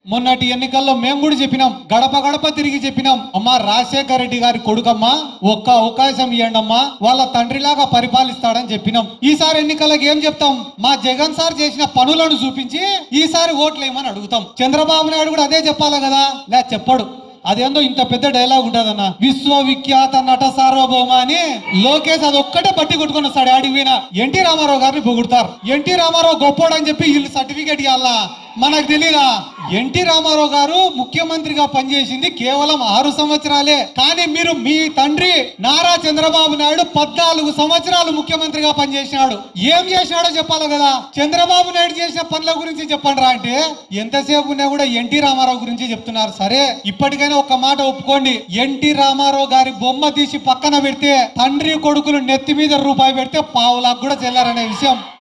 మొన్నటి ఎన్నికల్లో మేము కూడా చెప్పినాం గడప గడప తిరిగి చెప్పినాం అమ్మా రాజశేఖర రెడ్డి గారి కొడుకమ్మా ఒక్క అవకాశం ఇవ్వండి అమ్మా వాళ్ళ తండ్రిలాగా పరిపాలిస్తాడని చెప్పినాం ఈసారి ఎన్నికలకు ఏం చెప్తాం మా జగన్ సార్ చేసిన పనులను చూపించి ఈసారి ఓట్లు వేయమని అడుగుతాం చంద్రబాబు నాయుడు కూడా అదే చెప్పాలి కదా లే చెప్పడు అదేందో ఇంత పెద్ద డైలాగ్ ఉంటదన్న విశ్వవిఖ్యాత నట సార్వభౌమ అని లోకేష్ అది ఒక్కటే పట్టి కొట్టుకొని వస్తాడు ఆడికి పోయినా ఎన్టీ రామారావు గారిని పొగుడతారు ఎన్టీ రామారావు గొప్పోడు అని చెప్పి వీళ్ళు సర్టిఫికేట్ ఇవ్వాలా మనకు తెలీదా ఎన్టీ రామారావు గారు ముఖ్యమంత్రిగా పనిచేసింది కేవలం ఆరు సంవత్సరాలే కానీ మీరు మీ తండ్రి నారా చంద్రబాబు నాయుడు పద్నాలుగు సంవత్సరాలు ముఖ్యమంత్రిగా పనిచేసినాడు ఏం చేసినాడో చెప్పాలి కదా చంద్రబాబు నాయుడు చేసిన పనుల గురించి చెప్పండి రా అంటే ఎంతసేపు ఉన్నా కూడా ఎన్టీ రామారావు గురించి చెప్తున్నారు సరే ఇప్పటికైనా ఒక మాట ఒప్పుకోండి ఎన్టీ రామారావు గారి బొమ్మ తీసి పక్కన పెడితే తండ్రి కొడుకులు నెత్తి మీద రూపాయి పెడితే పావులకు కూడా చెల్లారనే విషయం